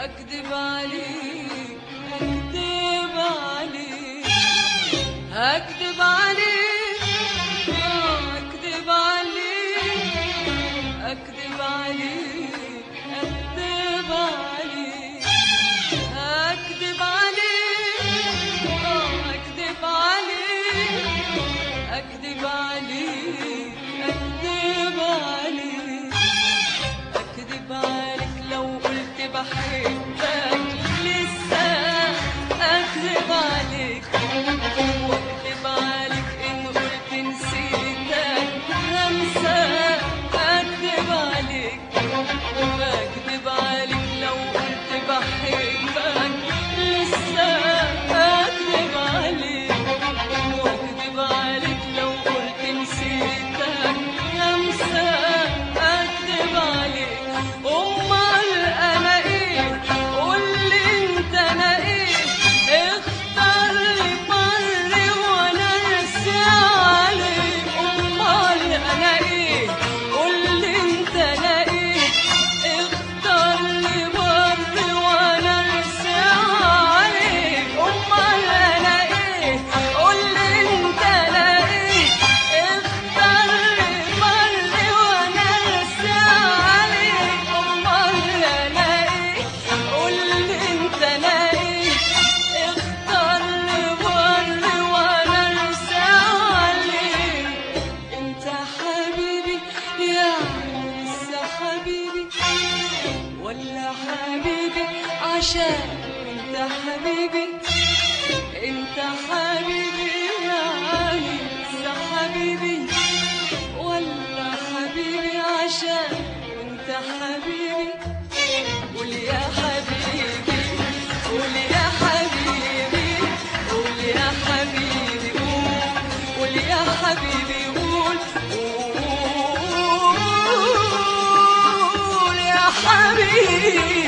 أكذب عليك أكذب عليك أكذب عليك آه، أكذب عليك أكذب عليك أكذب عليك أكذب عليك آه، أكذب عليك أكذب عليك أكذب عليك أكذب عليك لو قلت بحبك لسه أكذب عليك وأكذب عليك إن قلت نسيتك همسة أكذب عليك أكذب عليك لو قلت بحبك لسه أكذب عليك واكذب عليك لو قلت نسيتك همسة اكذب عليك امال انا ايه قول لي انت انا ايه اختار لي مري وانا راسي عليك امال انا ايه قول لي انت انا ايه اختار لي مري وانا راسي عليك امال انا ايه قول لي انت انا ايه اختار لي مري وانا راسي عليك امال انا ايه قول لي انت انا ايه اختار لي مري وانا راسي عليك انت حبيبي يا لسه حبيبي ولا حبيبي عشان انت حبيبي انت حبيبي يعني لسه حبيبي ولا حبيبي عشان انت حبيبي قول يا حبيبي قول يا حبيبي قول يا حبيبي قول قول يا حبيبي قول قول يا حبيبي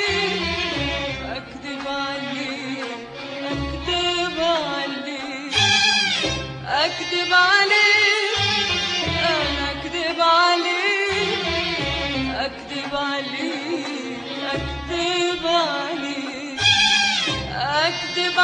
أكذب عليك أكذب عليك أكذب عليك أنا أكذب عليك أكذب عليك أكذب عليك أكذب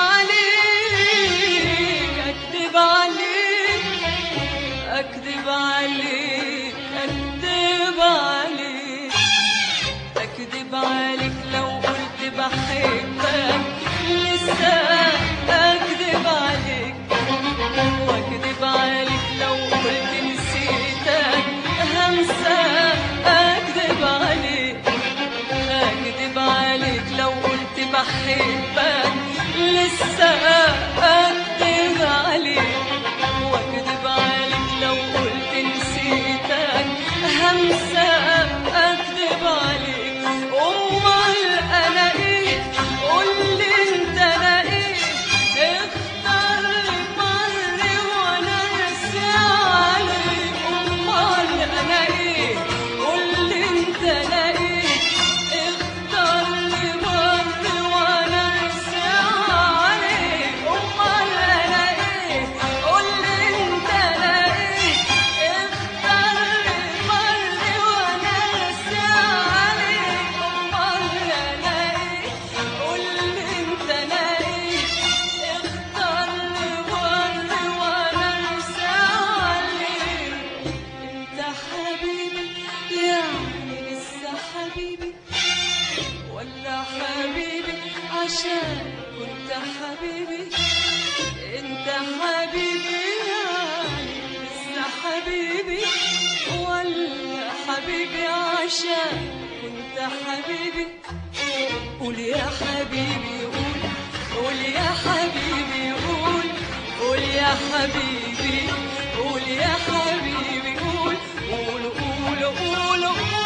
عليك أكذب عليك أكذب عليك أكذب عليك أكذب عليك لو قلت بحبك لسه أكذب عليك وأكذب عليك لو قلت نسيتك همسة أكذب عليك أكذب عليك لو قلت بحبك لسه أكذب عليك وأكذب عليك لو قلت نسيتك همسة أكذب عليك أمال أنا إيه قولي أنت أنا إيه اختار مر وأنا راسي عليك أمال أنا إيه قولي أنت أنا إيه اختار مر وأنا راسي عليك أمال أنا إيه قولي أنت أنا إيه اختار مر وأنا راسي عليك أمال أنا إيه قولي أنت أنا إيه اختار مر وأنا راسي عليك انت حبيبي يعني لسه حبيبي ولا حبيبي عشان كنت حبيبي انت حبيبي يعني لسه حبيبي ولا حبيبي عشان كنت حبيبي قول يا حبيبي قول قول يا حبيبي قول قول يا حبيبي قول يا حبيبي قول قول قول قول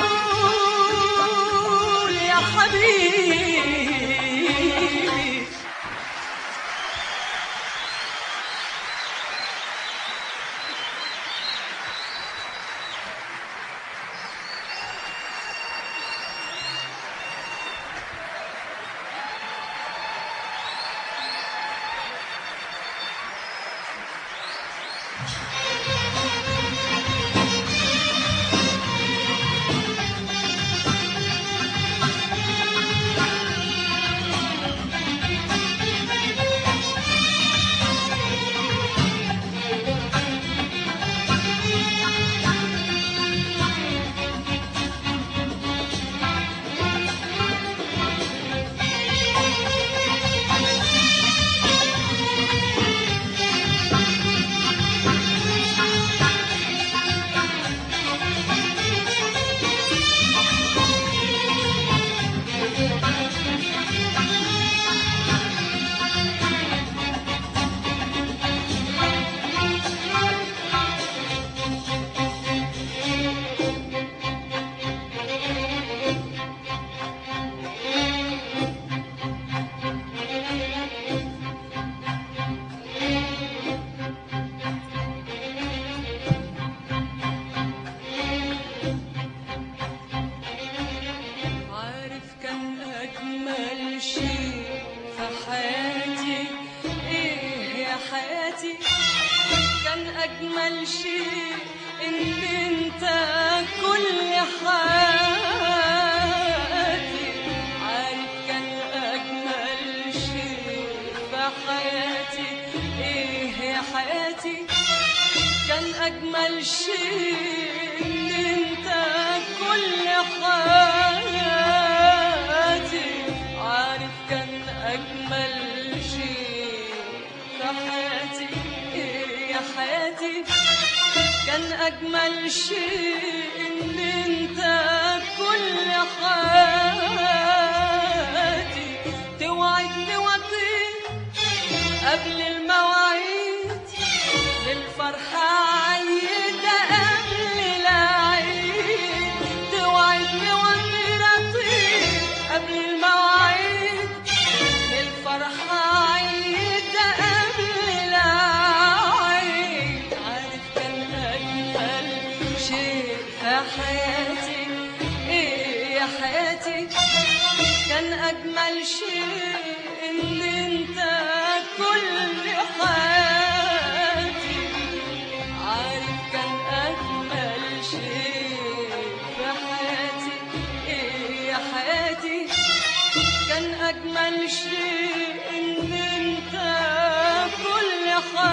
قول يا حبيبي عارف كان أجمل شيء في حياتي إيه يا حياتي كان أجمل شيء إن أنت كل حياتي عارف كان أجمل شيء في حياتي إيه يا حياتي كان أجمل شيء إن أنت كل حياتي عارف كان أجمل شيء في حياتي إيه يا حياتي كان أجمل شيء إن أنت كل حياتي توعدني وطير قبل المواعيد للفرحة عيدة قبل العيد توعدني وطير أطير قبل المواعيد للفرحة عيدة قبل العيد عارف كان أجمل شيء في حياتي إيه يا حياتي أجمل شيء إن أنت كل حياتي عارف كان أجمل شيء في حياتي إيه يا حياتي كان أجمل شيء إن أنت كل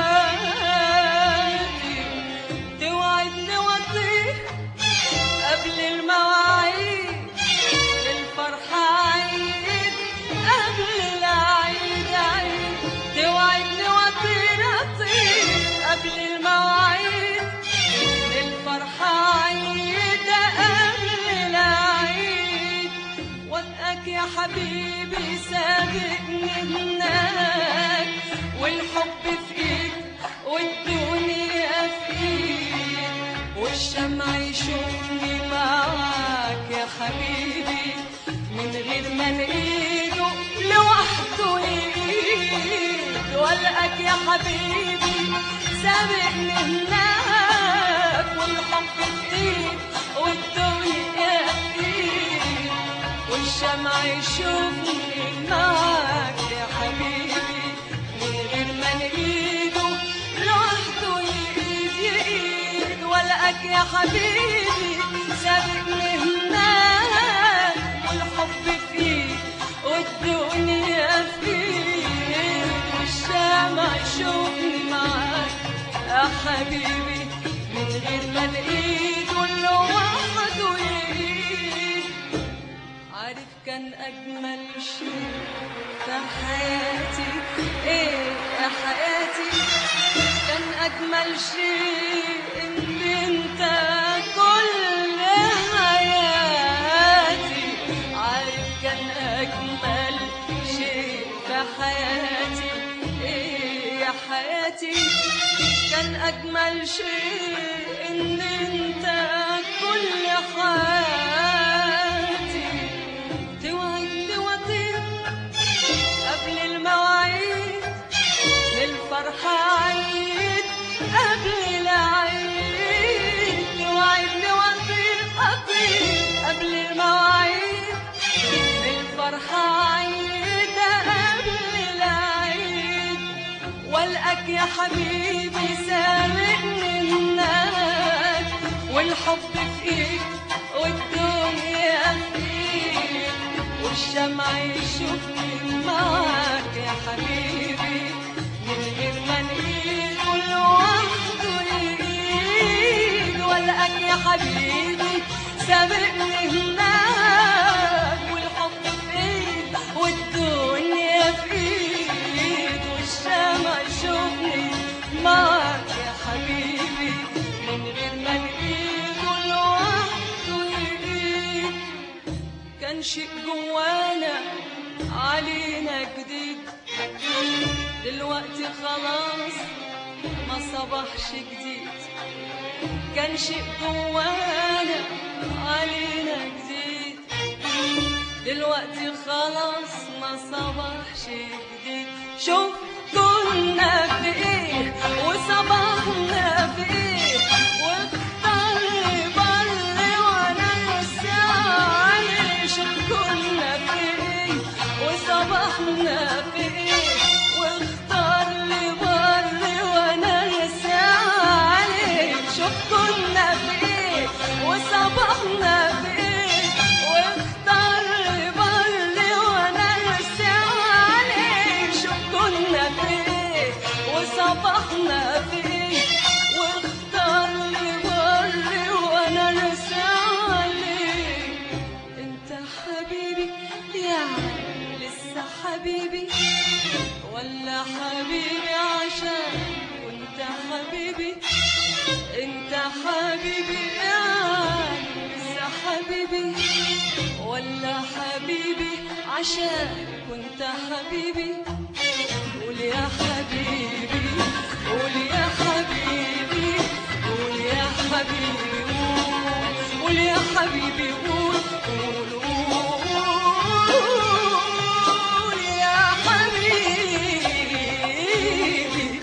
حياتي توعدني وأطير قبل المواعيد للفرحة عيد قبل العيد عيد توعدني وأطير أطير قبل المواعيد للفرحة عيد قبل العيد وفقك يا حبيبي سابقني هناك والحب في ايد والدنيا في ايد والشمع يشوفني معاك يا حبيبي من غير ما نقيده لوحده ايد والقاك يا حبيبي سابقني هناك والحب في ايد والدنيا في ايد والشمع يشوفني معاك يا حبيبي من غير ما نقيده لوحده يقيد يقيد والقاك يا حبيبي سابقني هناك والحب فيك والدنيا فيك والشمع يشوفني معاك يا حبيبي من غير ما نقيده لوحده يقيد عارف كان أجمل شيء في حياتي إيه يا حياتي كان أجمل شيء إن أنت كل حياتي عارف كان أجمل شيء في حياتي إيه يا حياتي كان أجمل شيء إن أنت كل حياتي توعدني وأطير قبل المواعيد للفرحة عيد قبل العيد توعدني وأطير أطير قبل المواعيد للفرحة عيد قبل العيد والقاك يا حبيبي سابقني هناك والحب فيك والدنيا فيك والشمع يشوفني معاك يا حبيبي من غير ما نقيد لوحده يقيد والقاك يا حبيبي سابقني هناك والحب فيك والدنيا فيك والشمع يشوفني معاك يا حبيبي من غير ما نقيد لوحده يقيد كان شيء جوانا علينا جديد دلوقتي خلاص ما صبحش جديد كان شيء جوانا علينا جديد دلوقتي خلاص ما صبحش جديد شوف كنا في ايه وصبحنا في ايه واختار لي بر وانا لسه عليه شوف كنا في ايه وصبحنا في ايه واختار لي بر وانا لسه عليه شوف كنا في ايه وصبحنا في ايه واختار لي بر وانا لسه عليه شوف كنا في ايه وصبحنا في ايه واختار لي بر وانا لسه عليه انت حبيبي يعني لسه حبيبي ولا حبيبي عشان وانت حبيبي انت حبيبي يعني لسه حبيبي ولا حبيبي عشان كنت حبيبي قول يا حبيبي قول يا حبيبي قول يا حبيبي قول قول يا حبيبي قول قول قول يا حبيبي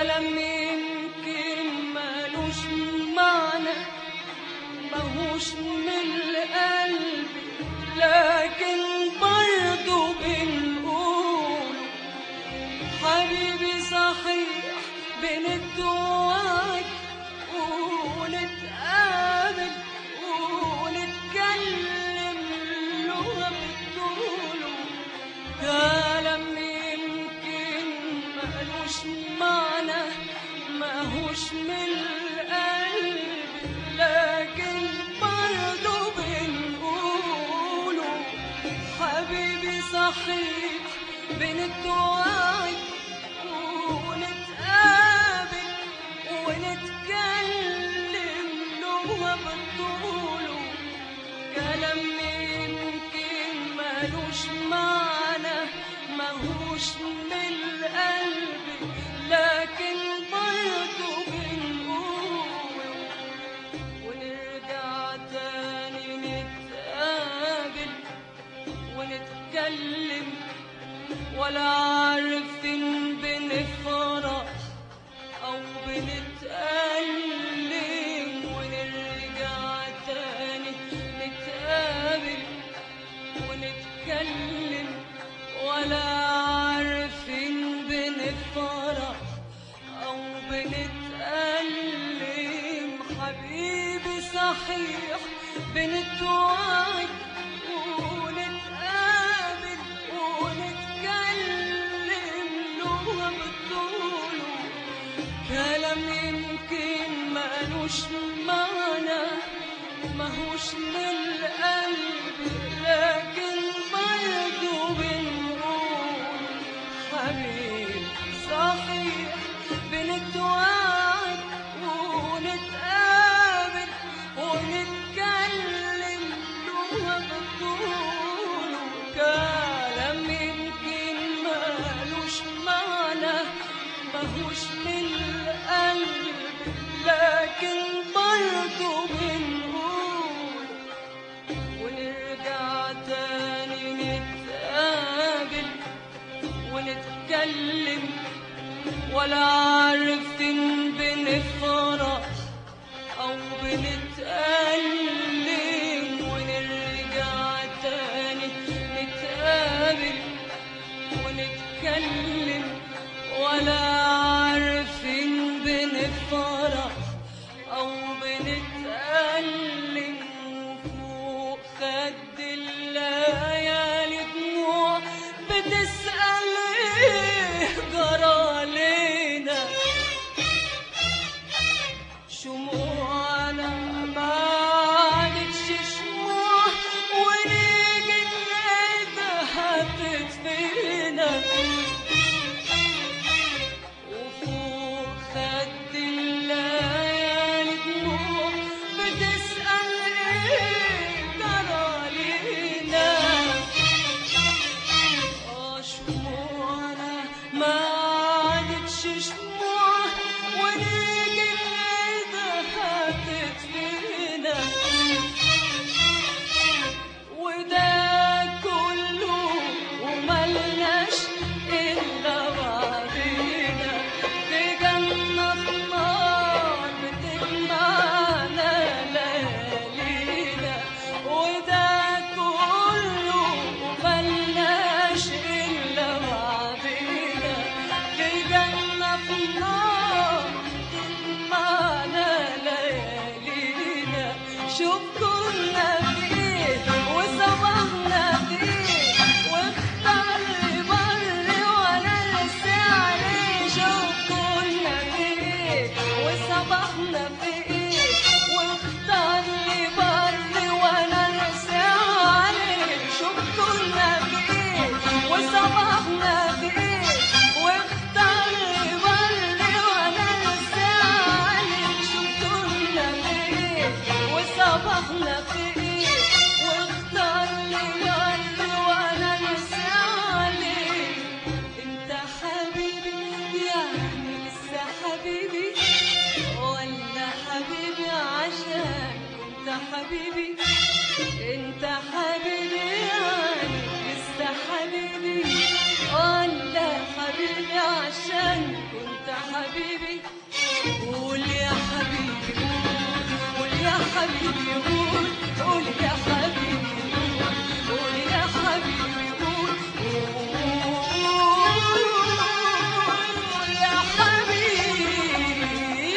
كلام يمكن مالوش معنى ماهوش من القلب لكن برضو بنقول حبيبي صحيح بنتوعد ونتقابل ونتكلم لغة بتقوله كلام يمكن مالوش معنى ماهوش من القلب لكن برضو بنقوله حبيبي صحيح بنتوعد ونتقابل ونتكلم لغة بتقوله كلام يمكن مالوش معنى ماهوش من القلب لكن برضو بنقوله ونرجع تاني نتقابل ونتكلم ولا عارفين بنفرح أو بنتألم ونرجع تاني نتقابل ونتكلم ولا عارفين بنفرح أو بنتألم حبيبي صحيح بنتوعد ونتقابل ونتكلم لغة بتقوله كلام يمكن مالوش معنى ماهوش من القلب لكن برضو بنقول حبيبي صحيح بنتوعد ونتقابل ونتكلم لغة بتقوله كلام يمكن مالوش معنى ماهوش من القلب لكن برضو بنقول ونرجع تاني نتقابل ونتكلم ولا عارفين بنفرح أو بنتألم ونرجع تاني نتقابل ونتكلم ولا عارفين بنفرح أو بنتألم فوق خد الليالي دموع بتسأل إيه جرى لينا شموعنا ما عادتش شموع ونيجي نلاقيها تدفينا وفوق خد الليالي دموع بتسأل ايه جرى لينا اه شموعنا ما عادتش شموع ونيجي نلاقيها تدفينا وده كله وملناش إلا بعدينا في جنة في نار بتجمعنا ليالينا وده كله وملناش إلا بعدينا في جنة في نار بتجمعنا ليالينا شوف كنا فين وصبحنا فين واختار لي بر وانا لسه عليه شوف كنا فين وصبحنا فين واختار لي بر وانا لسه عليه شوف كنا فين وصبحنا فين واختار لي بر وانا لسه عليه شوف كنا فين وصبحنا فين واختار لي بر وانا لسه عليه انت حبيبي يعني لسه حبيبي ولا حبيبي عشان انت حبيبي انت حبيبي يعني لسه حبيبي ولا حبيبي عشان كنت حبيبي حبيبي قول يا حبيبي قول قول يا حبيبي قول قول يا حبيبي قول قول يا حبيبي قول قول يا حبيبي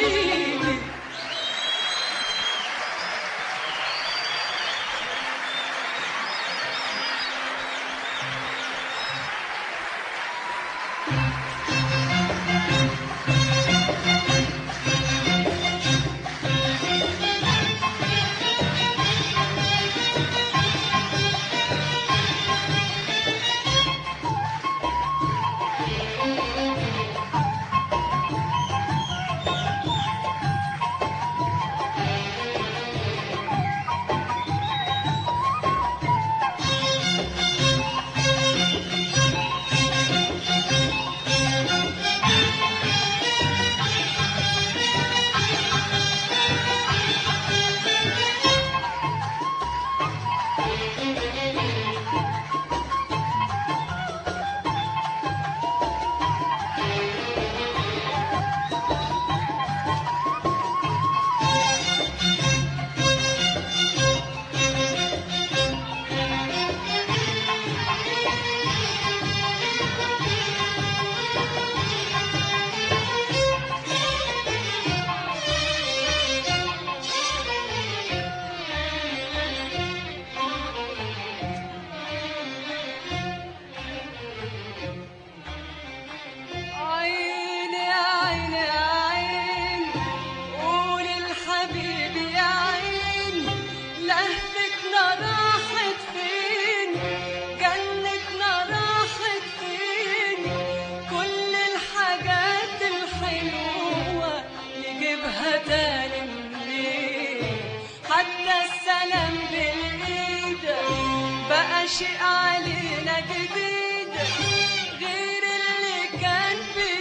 عين يا عين يا عين قول الحبيب يا عين لهفتنا راحت فين جنتنا راحت فين كل الحاجات الحلوة نجيبها تاني منين حتى السلام بالإيد بقى شيء علينا جديد غير اللي كان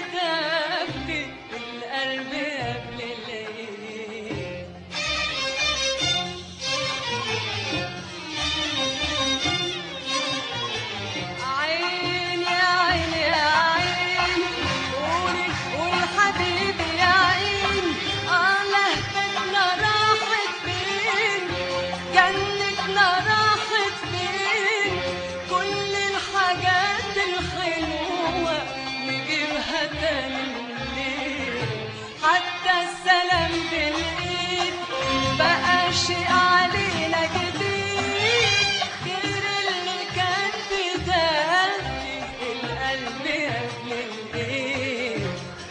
بدفي القلب قبل الليل عين يا عين يا عين قولي قولي حبيبي يا عين اه لهفتنا راحت فين جنتنا راحت فين كل الحاجات الحلوة نجيبها تاني منين حتى السلام بالإيد بقى شيء علينا جديد غير اللي كان بداية القلب قبل الإيد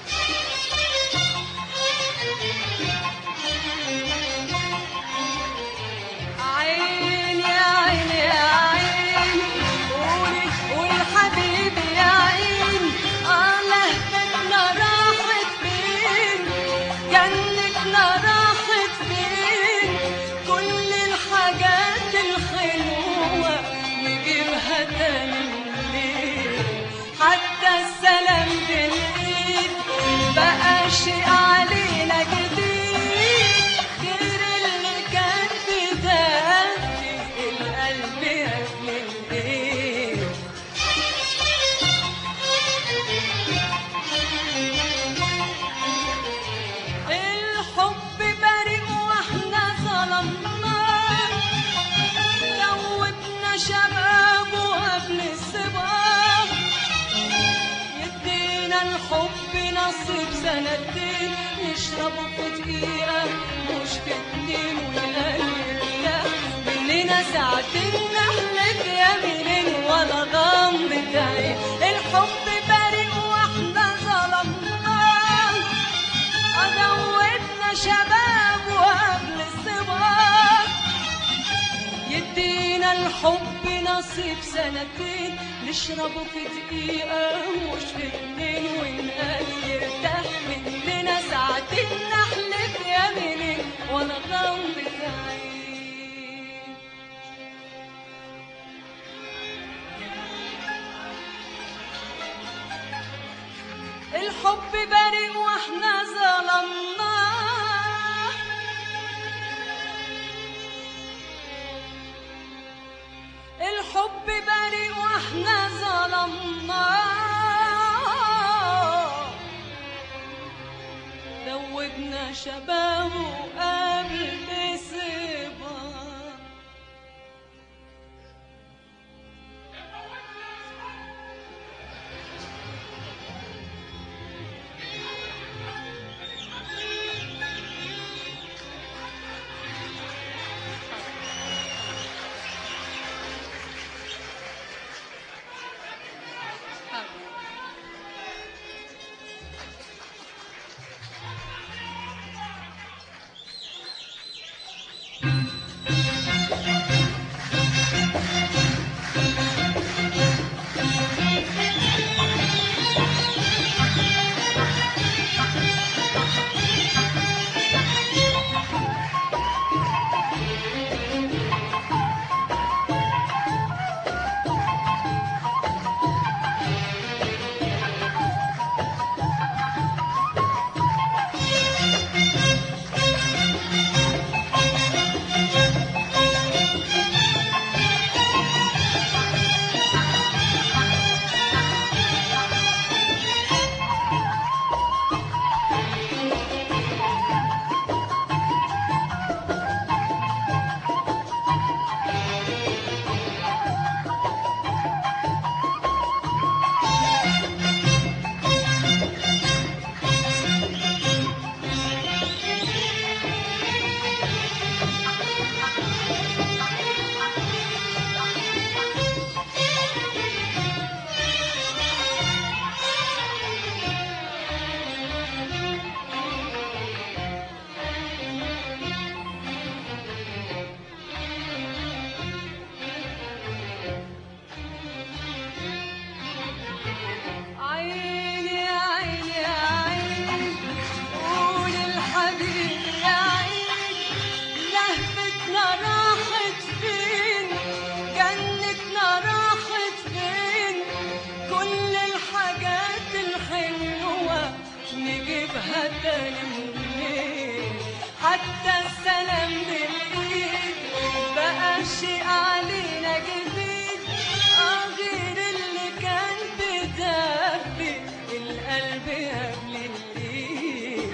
عين يا عين يا عين قولي قولي حبيبي يا عين اه لهفتنا راحت فين جنتنا راحت فين كل الحاجات الحلوة نجيبها تاني منين حتى السلام بالإيد بقى شيء علينا جديد غير اللي كان بداية القلب قبل الإيد الحب بريء واحنا ظلمناه دوبنا شبابه قبل الصباح يدينا الحب نصيب سنتين نشربه في دقيقة مش في اتنين ويرتاح مننا ساعتين نحلف يمين ولا غمضة عين الحب بريء واحنا ظلمناه أدوتنا شباب وقبل الصباح يدينا الحب نصيب سنتين نشربه في دقيقة مش في اتنين ونقال يرتاح مننا ساعتين نحلف يمينين ولا غمضة عين الحب بريء واحنا ظلمناه الحب بريء واحنا ظلمناه شبابه قبل صبا عيني يا عيني يا عيني قول الحبيب يا عيني لهفتنا راحت فين جنتنا راحت فين كل الحاجات الحلوة نجيبها تاني منين حتى السلام بالايد بقى شيء علينا جديد اه غير اللي كان بدبي القلب قبل الايد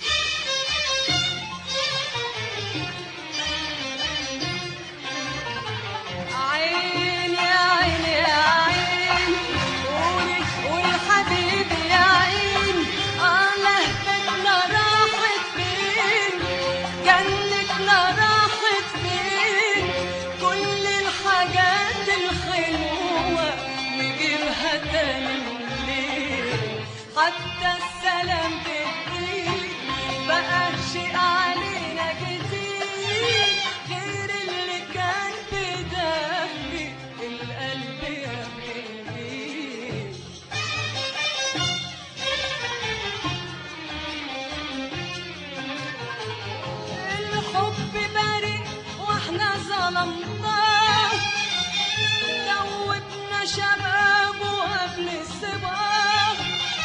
عيني يا عيني يا عيني قولي قولي حبيبي يا عيني اه لهفتنا راحت فين جنتنا راحت فين كل الحاجات الحلوة نجيبها تاني منين حتى السلام بالايد بقى شيء علينا جديد غير اللي كان بدمي القلب يا بيبي الحب بريء واحنا ظلمناه دوبنا شبابه قبل الصباح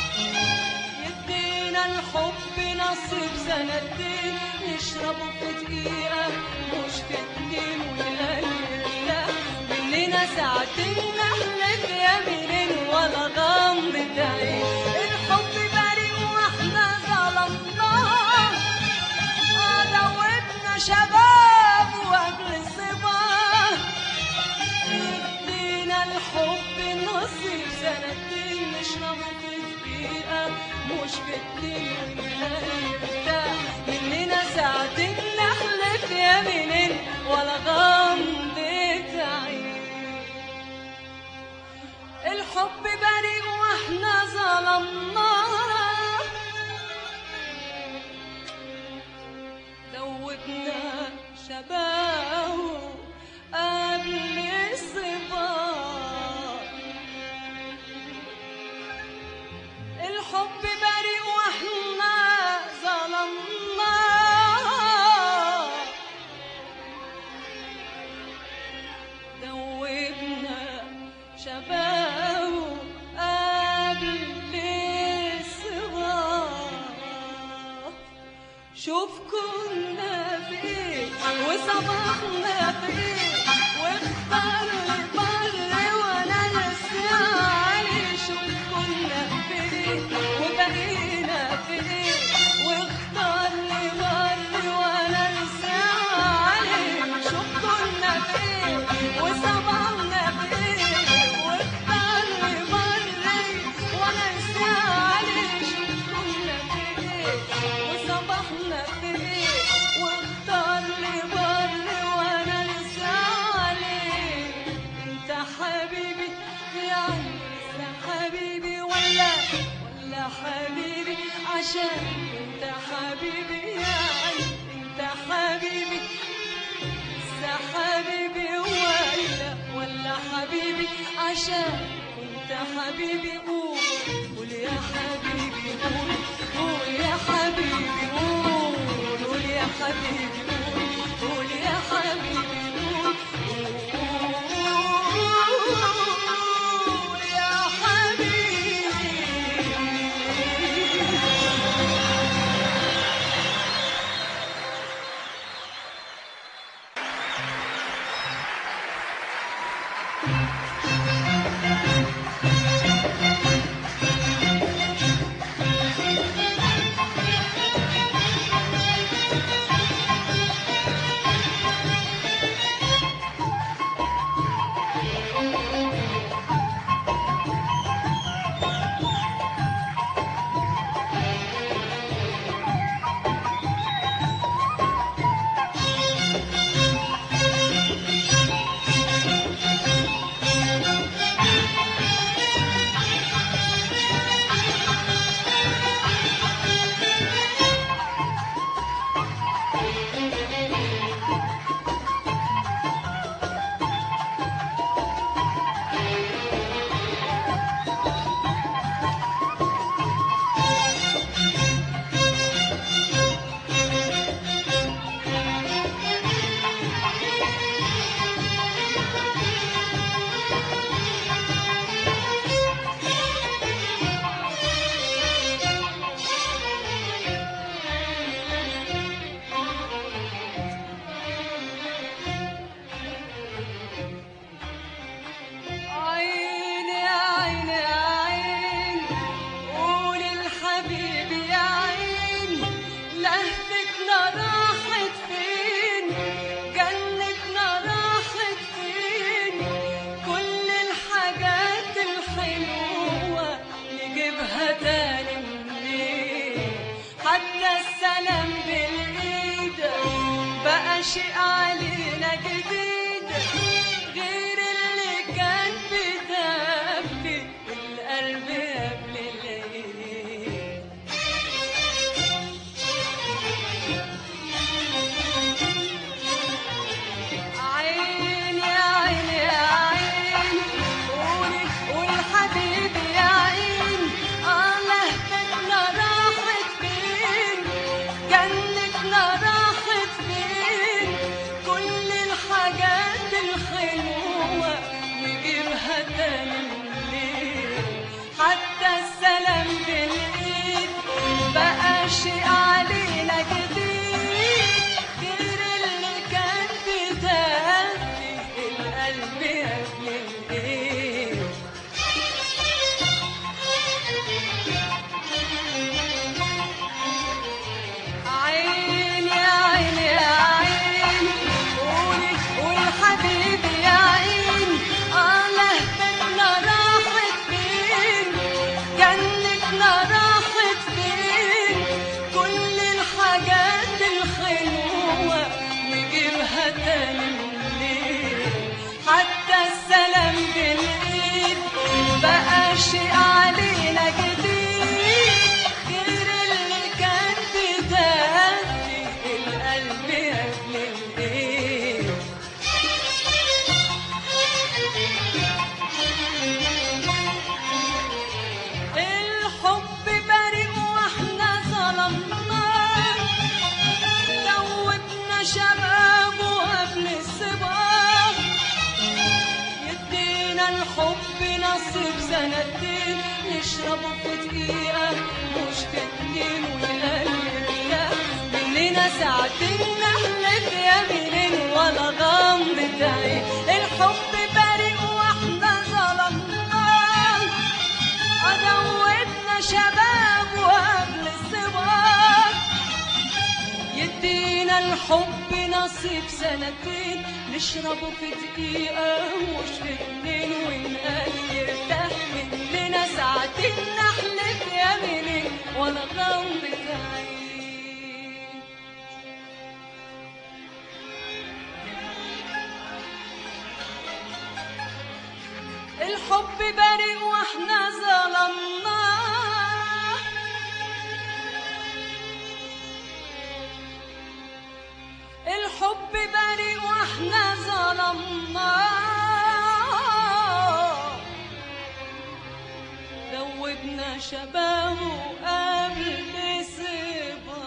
يدينا الحب نصيب سنتين نشربه في دقيقة مش في اتنين ونقلل مننا ساعتين نحلف يمين ولا غمضة عين الحب بريء واحنا ظلمناه آه دوبنا شباب وقبل الصباح يدينا الحب نصيب سنتين نشرب في دقيقة مش في اتنين ونرتاح مننا ساعتين نحلف يمين ولا غمضة عين الحب بريء واحنا ظلمناه دوبنا شباب قبل الصباح الحب بريء واحنا ظلمناه دوبنا شباب قبل الصباح شوف كنا فين وصباحنا فين واختار لي بر وانا لسه علي شوف كنا فين وبقينا فين واختار لي حبيبي قول قول يا حبيبي قول قول يا حبيبي قول قول يا حبيبي قول قول يا حبيبي قول قول يا حبيبي عيني يا عيني يا عين قول الحبيب يا عين لهفتنا راحت فين جنتنا راحت فين كل الحاجات الحلوة نجيبها تاني منين حتى السلام بالإيد بقى شيء علينا جديد غير اللي كان بيدفي القلب قبل العيد عين يا عين يا عين قولي قول حبيبي يا عين اه لهفتنا راحت فين جنتنا راحت فين كل الحاجات الحلوة نجيبها تاني منين حتى السلام بالإيد بقى شيء علينا جديد غير اللي كان بدافي القلب قبل الإيد عين يا عين يا عين قولي قول حبيبي يا عين اه لهفتنا راحت فين جنتنا راحت فين كل الحاجات الحلوة نجيبها تاني منين حتى السلام بالإيد بقى شيء علينا جديد غير اللي كان بدافي القلب قبل الإيد الحب بريء واحنا ظلمناه دوبنا شبابه قبل الصباح يدينا الحب نصيب سنتين نشربه في دقيقة مش في اتنين ويقلبنا مننا ساعتين نحلف يمين ولا غمضة عين الحب بريء واحنا ظلمناه أدوتنا شباب وقبل الصباح يدينا الحب نصيب سنتين نشربه في دقيقة مش في اتنين ونقال يرتاح مننا ساعتين نحلف يمينين ولا غمضة عين الحب بريء واحنا ظلمناه الحب بريء واحنا ظلمناه شبابه قبل صبا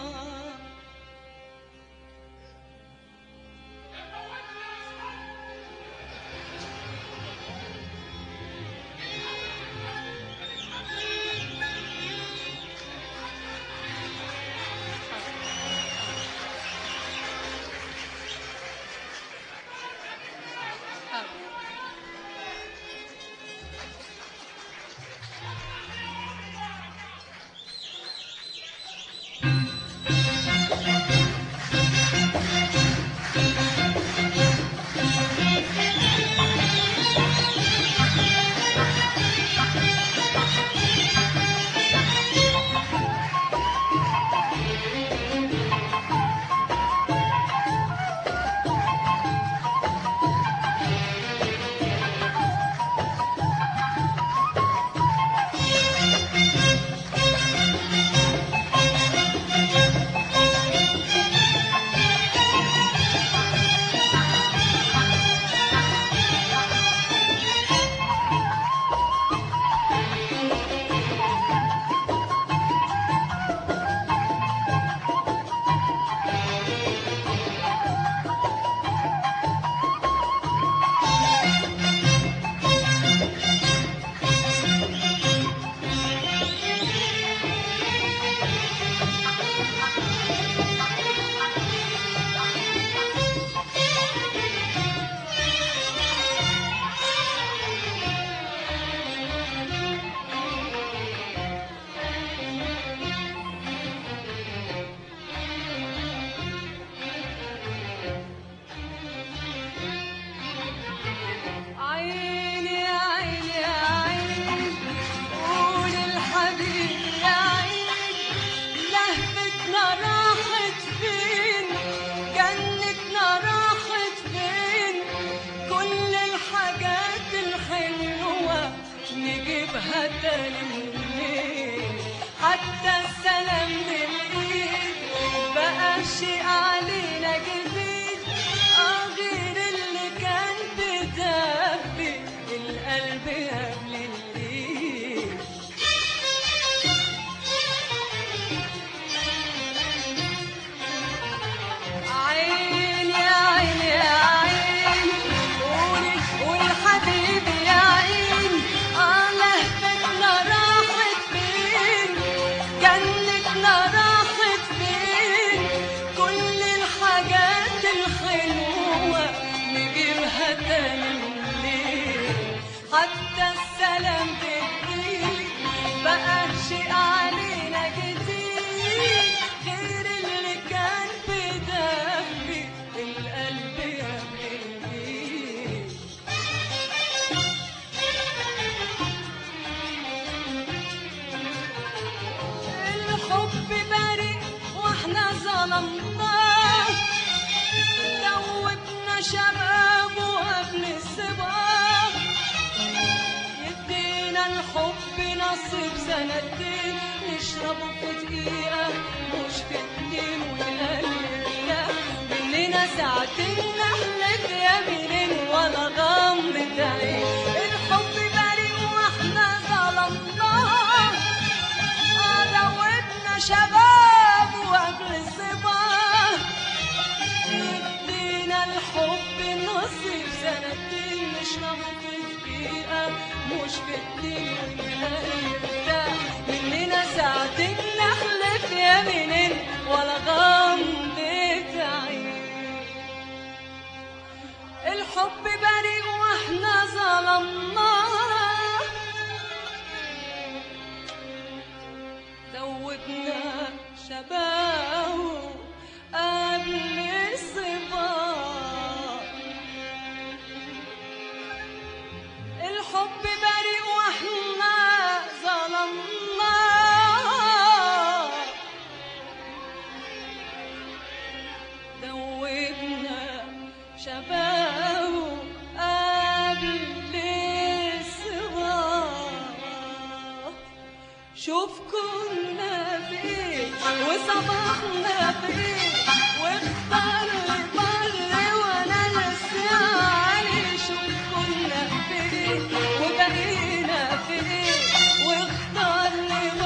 عيني يا عيني يا عيني قول الحبيب يا عيني لهفتنا راحت فين جنتنا راحت فين كل الحاجات الحلوة نجيبها تاني منين حتى السلام بالايد بقى شيء علينا جديد اه غير اللي كان بدبي القلب قبل الايد عيني يا عيني يا عيني قولي قولي حبيبي يا عيني اه لهفتنا راحت فين جنتنا راحت فين كل الحاجات الحلوة نجيبها تاني منين حتى السلام بالايد بقى شيء علينا جديد غير اللي كان بدفي القلب يا بالايد الحب بريء واحنا ظلمناه دوبنا شبابه قبل الصباح يدينا الحب نصيب سنتين نشربه في دقيقة مش في اتنين ويقللنا مننا ساعتين نحلف يمين ولا غمضة عين الحب بريء واحنا ظلمناه دوبنا شباب وقبل الصباح يدينا الحب نصيب سنتين نشرب في دقيقة مش في اتنين ونرتاح مننا ساعتين نحلف يمينين ولا غمضة عين الحب بريء واحنا ظلمناه دوبنا شبابه قبل الصباح الحب بريء واحنا ظلمناه دوبنا شبابه قبل الصباح شوف كنا فين وصبحنا فين واختار لي بر وانا لسه علي شوف كنا فين وبقينا فين واختار لي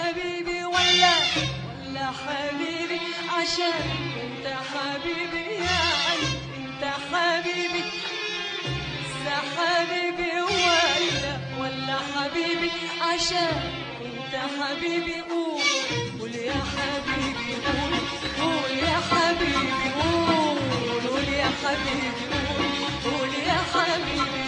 حبيبي ولا ولا حبيبي عشان انت حبيبي يعني انت حبيبي لسه حبيبي ولا ولا حبيبي عشان انت حبيبي قول قول يا حبيبي قول قول يا حبيبي قول قول يا حبيبي قول قول يا حبيبي